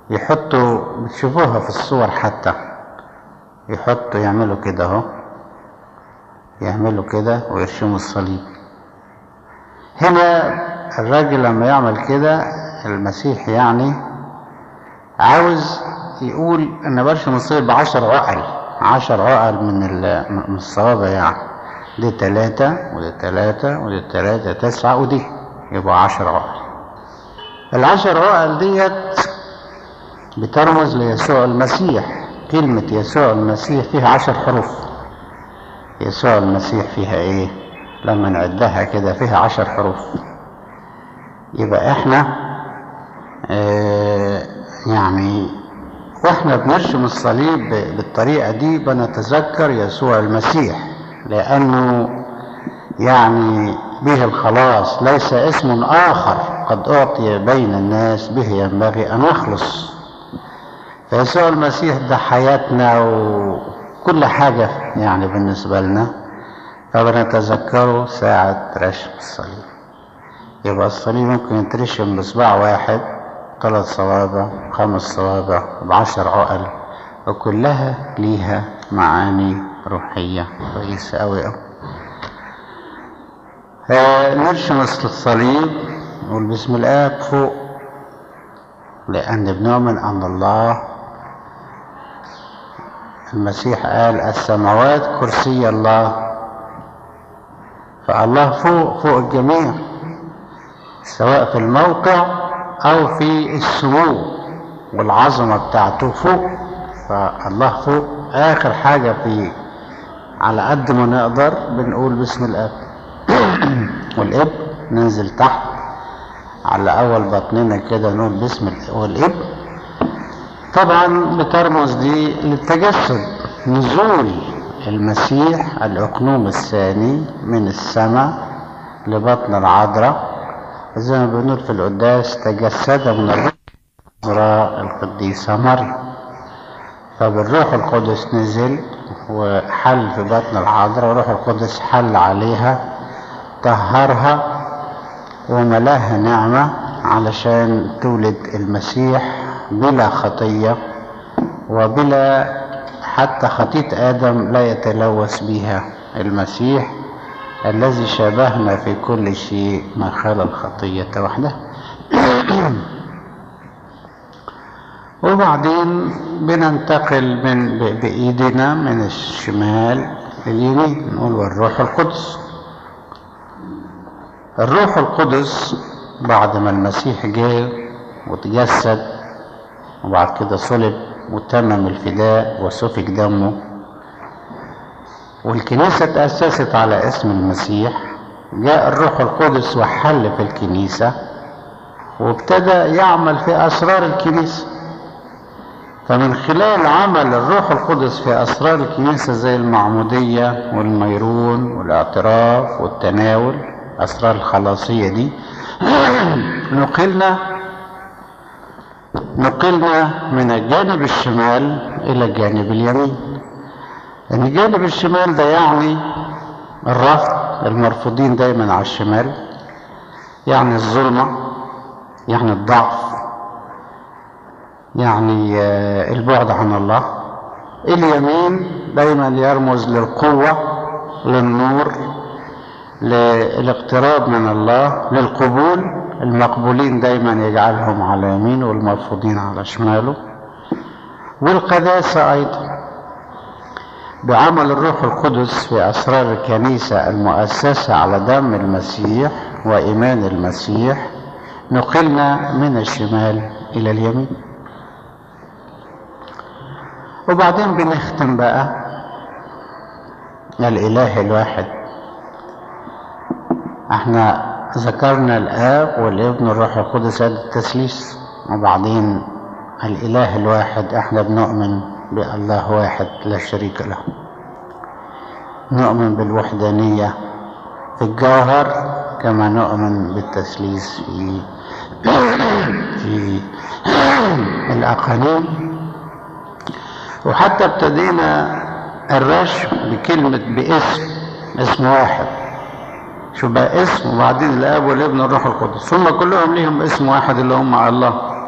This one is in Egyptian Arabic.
يحطوا بتشوفوها في الصور حتى يحطوا يعملوا كده اهو يعملوا كده ويرشموا الصليب هنا الراجل لما يعمل كده المسيح يعني عاوز يقول انا برشم الصليب بعشر عقل عشر عقل من ال- من الصوابع يعني دي تلاتة ودي تلاتة ودي تلاتة تسعة ودي يبقى عشر عقل العشر عقل ديت بترمز ليسوع المسيح كلمة يسوع المسيح فيها عشر حروف يسوع المسيح فيها ايه لما نعدها كده فيها عشر حروف يبقى احنا اه يعني واحنا بنرسم الصليب ب- بالطريقة دي بنتذكر يسوع المسيح لأنه يعني به الخلاص ليس اسم آخر قد أعطي بين الناس به ينبغي أن نخلص فيسوع المسيح ده حياتنا وكل حاجة يعني بالنسبة لنا فبنتذكره ساعة رشم الصليب يبقى الصليب ممكن يترشم بصباع واحد ثلاث صوابع خمس صوابع بعشر عقل وكلها ليها معاني روحية كويسة أوي أوي آه، نرشم الصليب نقول بسم الآب فوق لأن بنؤمن أن الله المسيح قال السماوات كرسي الله فالله فوق فوق الجميع سواء في الموقع أو في السمو والعظمة بتاعته فوق فالله فوق آخر حاجة في على قد ما نقدر بنقول بسم الآب والإب ننزل تحت على أول بطننا كده نقول بسم الآب والإب طبعا بترمز دي للتجسد نزول المسيح الأقنوم الثاني من السماء لبطن العذراء زي ما بنقول في القداس تجسد من الروح العذراء القديسة مريم فبالروح القدس نزل وحل في بطن العذراء والروح القدس حل عليها طهرها وملاها نعمة علشان تولد المسيح بلا خطية وبلا حتى خطية آدم لا يتلوث بها المسيح الذي شابهنا في كل شيء ما خلا الخطية وحده وبعدين بننتقل من ب- بإيدنا من الشمال لليمين نقول والروح القدس الروح القدس بعد ما المسيح جه وتجسد وبعد كده صلب وتمم الفداء وسفك دمه والكنيسة تأسست على اسم المسيح جاء الروح القدس وحل في الكنيسة وابتدى يعمل في أسرار الكنيسة فمن خلال عمل الروح القدس في أسرار الكنيسة زي المعمودية والميرون والاعتراف والتناول أسرار الخلاصية دي نقلنا نقلنا من الجانب الشمال إلى الجانب اليمين ان الجانب الشمال ده يعني الرفض المرفوضين دايما على الشمال يعني الظلمة يعني الضعف يعني آه، البعد عن الله اليمين دايما يرمز للقوة للنور للاقتراب من الله للقبول المقبولين دايما يجعلهم على يمينه والمرفوضين على شماله والقداسة أيضا بعمل الروح القدس في أسرار الكنيسة المؤسسة على دم المسيح وإيمان المسيح نقلنا من الشمال إلى اليمين وبعدين بنختم بقى الإله الواحد احنا ذكرنا الآب والابن والروح القدس هذا التثليث وبعدين الإله الواحد احنا بنؤمن بالله واحد لا شريك له نؤمن بالوحدانية في الجوهر كما نؤمن بالتثليث في في الأقانيم وحتى ابتدينا الرشم بكلمة باسم اسم واحد شو بقى اسم وبعدين الاب والابن والروح القدس هم كلهم ليهم اسم واحد اللي هم الله